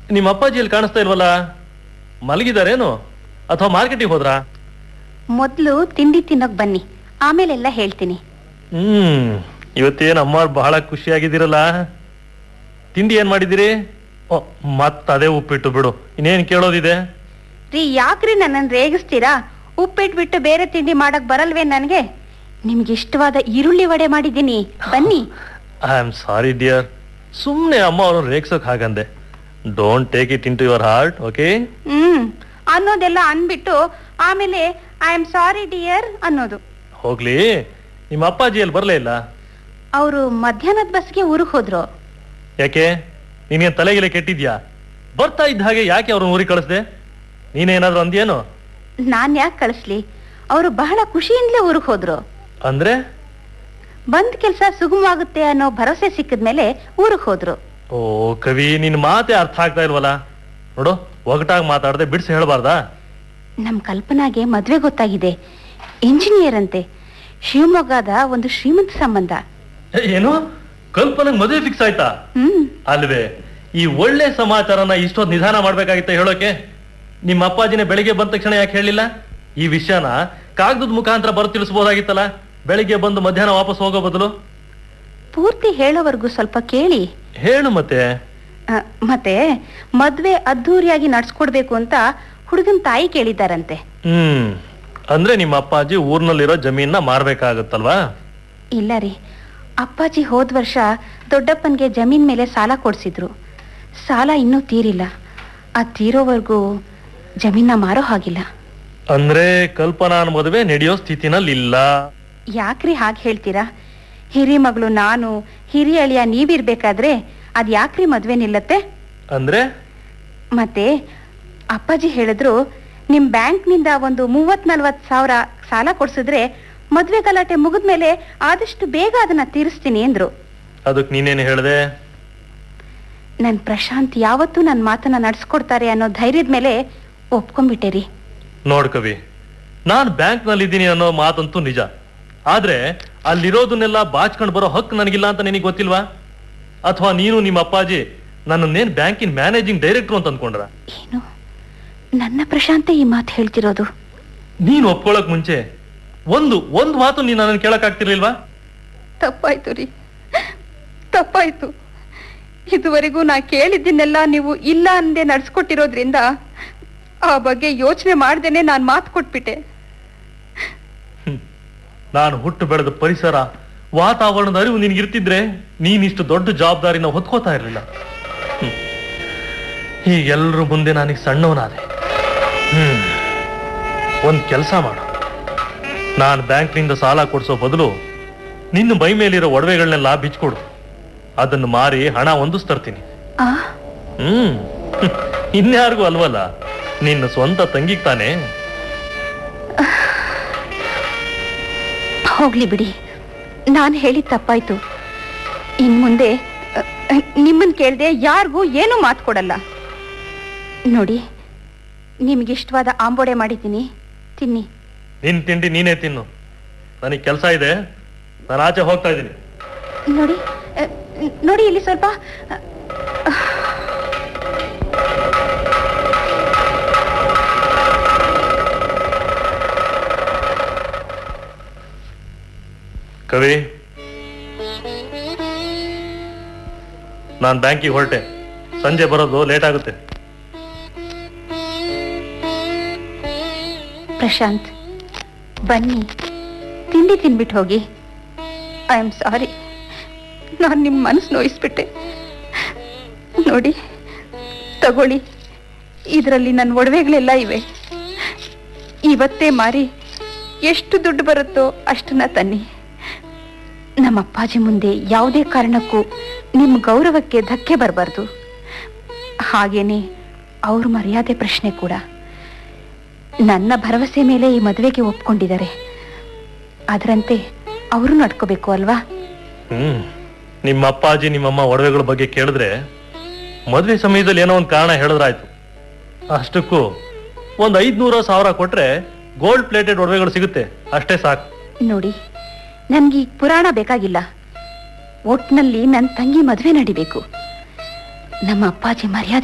ನಿಮ್ಮ ಅಪ್ಪಾಜಿ ಇಲ್ಲಿ ಕಾಣಿಸ್ತಾ ಇಲ್ವಲ್ಲ ಮಲಗಿದಾರೇನು ಅಥವಾ ಮಾರ್ಕೆಟಿಗೆ ಹೋದ್ರಾ ಮೊದಲು ತಿಂಡಿ ತಿನ್ನೋಕ್ ಬನ್ನಿ ಆಮೇಲೆಲ್ಲ ಹೇಳ್ತೀನಿ ಹ್ಮ್ ಇವತ್ತೇನ್ ಅಮ್ಮ ಬಹಳ ಖುಷಿಯಾಗಿದ್ದೀರಲ್ಲ ತಿಂಡಿ ಏನ್ ಮಾಡಿದಿರಿ ಓ ಮತ್ತ ಅದೇ ಉಪ್ಪಿಟ್ಟು ಬಿಡು ಇನ್ನೇನ್ ಕೇಳೋದಿದೆ ರೀ ಯಾಕ್ರಿ ನನ್ನನ್ನು ರೇಗಿಸ್ತೀರಾ ಉಪ್ಪಿಟ್ಬಿಟ್ಟು ಬೇರೆ ತಿಂಡಿ ಮಾಡಕ್ ಬರಲ್ವೇ ನನಗೆ ನಿಮ್ಗೆ ಇಷ್ಟವಾದ ಈರುಳ್ಳಿ ವಡೆ ಮಾಡಿದ್ದೀನಿ ಬನ್ನಿ ಐ ಆಮ್ ಸಾರಿ ಡಿಯರ್ ಸುಮ್ನೆ ಅಮ್ಮ ಅವ್ರನ್ನ ರೇಗ್ಸೋಕ್ ಹಾಗಂದೆ don't take it into your heart okay hmm ಅನ್ನೋದೆಲ್ಲ ಅನ್ಬಿಟ್ಟು ಆಮೇಲೆ ಐ ಆಮ್ ಸಾರಿ ಡಿಯರ್ ಅನ್ನೋದು ಹೋಗ್ಲಿ ನಿಮ್ಮ ಅಪ್ಪಾಜಿ ಅಲ್ಲಿ ಬರ್ಲೇ ಇಲ್ಲ ಅವರು ಮಧ್ಯಾಹ್ನದ ಬಸ್ಗೆ ಊರಿಗೆ ಹೋದ್ರು ಯಾಕೆ ನಿನಗೆ ತಲೆಗಿಲೆ ಕೆಟ್ಟಿದ್ಯಾ ಬರ್ತಾ ಇದ್ದ ಹಾಗೆ ಯಾಕೆ ಅವ್ರನ್ನ ಊರಿಗೆ ಕಳಿಸ್ದೆ ನೀನೇನಾದ್ರೂ ಅಂದ್ಯೇನು ನಾನ್ ಯಾಕೆ ಕಳಿಸ್ಲಿ ಅವರು ಬಹಳ ಖುಷಿಯಿಂದಲೇ ಊರಿಗೆ ಹೋದ್ರು ಅಂದ್ರೆ ಬಂದ್ ಕೆಲಸ ಸುಗಮವಾಗುತ್ತೆ ಅನ್ನೋ ಭರವಸೆ ಸಿಕ್ಕಿದ್ಮೇಲೆ ಊರಿಗೆ ಹೋದ್ರು ಓ ಕವಿ ನಿನ್ ಮಾತೆ ಅರ್ಥ ಆಗ್ತಾ ಇಲ್ವಲ್ಲ ನೋಡು ಒಗಟಾಗಿ ಮಾತಾಡದೆ ಬಿಡಿಸಿ ಹೇಳ್ಬಾರ್ದಾ ನಮ್ ಕಲ್ಪನಾಗೆ ಮದ್ವೆ ಗೊತ್ತಾಗಿದೆ ಇಂಜಿನಿಯರ್ ಅಂತೆ ಶಿವಮೊಗ್ಗದ ಒಂದು ಶ್ರೀಮಂತ ಸಂಬಂಧ ಏ, ಏನು ಕಲ್ಪನಂಗ್ ಮದುವೆ ಫಿಕ್ಸ್ ಆಯ್ತಾ ಹ್ಮ್ ಅಲ್ವೇ ಈ ಒಳ್ಳೆ ಸಮಾಚಾರನ ಇಷ್ಟೊಂದು ನಿಧಾನ ಮಾಡ್ಬೇಕಾಗಿತ್ತ ಹೇಳೋಕೆ ನಿಮ್ಮ ಅಪ್ಪಾಜಿನೇ ಬೆಳಿಗ್ಗೆ ಬಂದ ತಕ್ಷಣ ಯಾಕೆ ಹೇಳಿಲ್ಲ ಈ ವಿಷಯನ ಕಾಗದದ ಮುಖಾಂತರ ಬರು ತಿಳಿಸ್ಬೋದಾಗಿತ್ತಲ್ಲ ಬೆಳಿಗ್ಗೆ ಬಂದು ಮಧ್ಯಾಹ್ನ ವಾಪಸ್ ಹೋಗೋ ಬದಲು ಪೂರ್ತಿ ಹೇಳೋವರೆಗೂ ಸ್ವಲ್ಪ ಕೇಳಿ ಹೇಳು ಮತ್ತೆ ಆ, ಮತ್ತೆ ಮದ್ವೆ ಅದ್ಧೂರಿಯಾಗಿ ನಡ್ಸ್ಕೊಡ್ಬೇಕು ಅಂತ ಹುಡುಗನ್ ತಾಯಿ ಕೇಳಿದ್ದಾರಂತೆ ಹ್ಮ್ ಅಂದ್ರೆ ನಿಮ್ಮ ಅಪ್ಪಾಜಿ ಊರ್ನಲ್ಲಿರೋ ಜಮೀನ ಮಾರ್ಬೇಕಾಗತ್ತಲ್ವಾ ಇಲ್ಲ ರೀ ಅಪ್ಪಾಜಿ ಹೋದ್ ವರ್ಷ ದೊಡ್ಡಪ್ಪನ್ಗೆ ಜಮೀನ್ ಮೇಲೆ ಸಾಲ ಕೊಡ್ಸಿದ್ರು ಸಾಲ ಇನ್ನೂ ತೀರಿಲ್ಲ ಆ ತೀರೋವರೆಗೂ ಜಮೀನ ಮಾರೋ ಹಾಗಿಲ್ಲ ಅಂದ್ರೆ ಕಲ್ಪನಾನ್ ಮದುವೆ ನಡೆಯೋ ಸ್ಥಿತಿನಲ್ಲಿ ಇಲ್ಲ ಯಾಕ್ರಿ ಹಾಗೆ ಹೇಳ್ತೀರಾ ಹಿರಿ ಮಗಳು ನಾನು ಹಿರಿಯ ಅಳಿಯ ನೀವಿರ್ಬೇಕಾದ್ರೆ ಅದ್ ಯಾಕ್ರಿ ಮದ್ವೆ ನಿಲ್ಲತ್ತೆ ಅಂದ್ರೆ ಮತ್ತೆ ಅಪ್ಪಾಜಿ ಹೇಳಿದ್ರು ನಿಮ್ ಬ್ಯಾಂಕ್ನಿಂದ ಒಂದು ಮೂವತ್ ನಲ್ವತ್ ಸಾವಿರ ಸಾಲ ಕೊಡ್ಸಿದ್ರೆ ಮದ್ವೆ ಗಲಾಟೆ ಮುಗಿದ್ಮೇಲೆ ಆದಷ್ಟು ಬೇಗ ಅದನ್ನ ತೀರಿಸ್ತೀನಿ ಅಂದ್ರು ಅದಕ್ ನೀನೇನು ಹೇಳ್ದೆ ನನ್ ಪ್ರಶಾಂತ್ ಯಾವತ್ತೂ ನನ್ನ ಮಾತನ್ನ ನಡ್ಸ್ಕೊಡ್ತಾರೆ ಅನ್ನೋ ಧೈರ್ಯದ ಮೇಲೆ ಒಪ್ಕೊಂಡ್ಬಿಟ್ಟೆ ರೀ ನೋಡ್ ಕವಿ ನಾನ್ ಬ್ಯಾಂಕ್ ನಲ್ಲಿ ಇದ್ದೀನಿ ಅನ್ನೋ ಮಾತಂತೂ ನಿಜ ಆದ್ರೆ ಅಲ್ಲಿರೋದನ್ನೆಲ್ಲ ಬಾಚ್ಕೊಂಡ್ ಬರೋ ಹಕ್ಕು ನನಗಿಲ್ಲ ಅಂತ ನಿನಗೆ ಗೊತ್ತಿಲ್ವಾ ಅಥವಾ ನೀನು ನಿಮ್ಮ ಅಪ್ಪಾಜಿ ನನ್ನನ್ನೇನ್ ಬ್ಯಾಂಕಿನ ಮ್ಯಾನೇಜಿಂಗ್ ಡೈರೆಕ್ಟರ್ ಅಂತ ಅಂದ್ಕೊಂಡ್ರ ಏನು ನನ್ನ ಪ್ರಶಾಂತೆ ಈ ಮಾತು ಹೇಳ್ತಿರೋದು ನೀನು ಒಪ್ಕೊಳಕ್ ಮುಂಚೆ ಒಂದು ಒಂದು ಮಾತು ನೀನು ನನ್ನ ಕೇಳಕ್ ಆಗ್ತಿರ್ಲಿಲ್ವಾ ತಪ್ಪಾಯ್ತು ರೀ ತಪ್ಪಾಯ್ತು ಇದುವರೆಗೂ ನಾ ಕೇಳಿದ್ದನ್ನೆಲ್ಲ ನೀವು ಇಲ್ಲ ಅಂದೆ ನಡ್ಸ್ಕೊಟ್ಟಿರೋದ್ರಿಂದ ಆ ಬಗ್ಗೆ ಯೋಚನೆ ಮಾಡ್ದೇನೆ ನಾನು ಮಾತು ಕೊಟ್ಬಿಟ್ಟೆ ನಾನು ಹುಟ್ಟು ಬೆಳೆದ ಪರಿಸರ ವಾತಾವರಣದ ಅರಿವು ನಿನ್ಗಿರ್ತಿದ್ರೆ ನೀನಿಷ್ಟು ದೊಡ್ಡ ಜವಾಬ್ದಾರಿನ ಹೊತ್ಕೋತಾ ಇರ್ಲಿಲ್ಲ ಹ್ಮ್. ಹೀಗೆಲ್ರ ಮುಂದೆ ನಾನೀಗ ಸಣ್ಣವನಾದೆ ಹ್ಮ್ ಒಂದ್ ಕೆಲಸ ಮಾಡು ನಾನು ಬ್ಯಾಂಕ್ನಿಂದ ಸಾಲ ಕೊಡ್ಸೋ ಬದಲು ನಿನ್ನ ಮೈ ಮೇಲಿರೋ ಒಡವೆಗಳನ್ನೆಲ್ಲ ಬಿಚ್ಕೊಡು ಅದನ್ನು ಮಾರಿ ಹಣ ಹೊಂದಿಸ್ತರ್ತೀನಿ ಆ ಹ್ಮ್ ಹ್ಮ್. ಇನ್ಯಾರಿಗೂ ಅಲ್ವಲ್ಲ ನಿನ್ನ ಸ್ವಂತ ತಂಗಿಗ್ ತಾನೇ ಹೋಗ್ಲಿ ಬಿಡಿ ನಾನು ಹೇಳಿದ ತಪ್ಪಾಯ್ತು ಇನ್ ಮುಂದೆ ನಿಮ್ಮನ್ ಕೇಳ್ದೆ ಯಾರಿಗೂ ಏನೂ ಮಾತು ಕೊಡಲ್ಲ ನೋಡಿ ನಿಮ್ಗಿಷ್ಟವಾದ ಆಂಬೋಡೆ ಮಾಡಿದ್ದೀನಿ ತಿನ್ನಿ ನಿನ್ ತಿಂಡಿ ನೀನೇ ತಿನ್ನು ನನಗೆ ಕೆಲಸ ಇದೆ ನಾನು ಆಚೆ ಹೋಗ್ತಾ ಇದ್ದೀನಿ ನೋಡಿ ಅ, ನೋಡಿ ಇಲ್ಲಿ ಸ್ವಲ್ಪ ಕವಿ ನಾನು ಬ್ಯಾಂಕಿಗೆ ಹೊರಟೆ ಸಂಜೆ ಬರೋದು ಲೇಟ್ ಆಗುತ್ತೆ ಪ್ರಶಾಂತ್ ಬನ್ನಿ ತಿಂಡಿ ತಿನ್ಬಿಟ್ಟು ಹೋಗಿ ಐ ಆಮ್ ಸಾರಿ ನಾನು ನಿಮ್ಮ ಮನಸ್ಸು ನೋಯಿಸ್ಬಿಟ್ಟೆ ನೋಡಿ ತಗೊಳ್ಳಿ ಇದರಲ್ಲಿ ನನ್ನ ಒಡವೆಗಳೆಲ್ಲ ಇವೆ ಇವತ್ತೇ ಮಾರಿ ಎಷ್ಟು ದುಡ್ಡು ಬರುತ್ತೋ ಅಷ್ಟನ್ನ ತನ್ನಿ ನಮ್ಮ ಅಪ್ಪಾಜಿ ಮುಂದೆ ಯಾವುದೇ ಕಾರಣಕ್ಕೂ ನಿಮ್ಮ ಗೌರವಕ್ಕೆ ಧಕ್ಕೆ ಬರಬಾರ್ದು ಹಾಗೇನೆ ಅವ್ರ ಮರ್ಯಾದೆ ಪ್ರಶ್ನೆ ಕೂಡ ನನ್ನ ಭರವಸೆ ಮೇಲೆ ಈ ಮದುವೆಗೆ ಒಪ್ಕೊಂಡಿದ್ದಾರೆ ಅದರಂತೆ ಅವರು ನಡ್ಕೋಬೇಕು ಅಲ್ವಾ ಹ್ಮ್ ನಿಮ್ಮ ಅಪ್ಪಾಜಿ ನಿಮ್ಮಮ್ಮ ಒಡವೆಗಳ ಬಗ್ಗೆ ಕೇಳಿದ್ರೆ ಮದ್ವೆ ಸಮಯದಲ್ಲಿ ಏನೋ ಒಂದು ಕಾರಣ ಹೇಳಿದ್ರಾಯ್ತು ಅಷ್ಟಕ್ಕೂ ಒಂದ್ ಐದ್ನೂರ ಸಾವಿರ ಕೊಟ್ರೆ ಗೋಲ್ಡ್ ಪ್ಲೇಟೆಡ್ ಒಡವೆಗಳು ಸಿಗುತ್ತೆ ಅಷ್ಟೇ ಸಾಕು ನೋಡಿ ನನ್ಗೆ ಈ ಪುರಾಣ ಬೇಕಾಗಿಲ್ಲ ಒಟ್ನಲ್ಲಿ ನನ್ನ ತಂಗಿ ಮದುವೆ ನಡಿಬೇಕು ನಮ್ಮ ಅಪ್ಪಾಜಿ ಮರ್ಯಾದೆ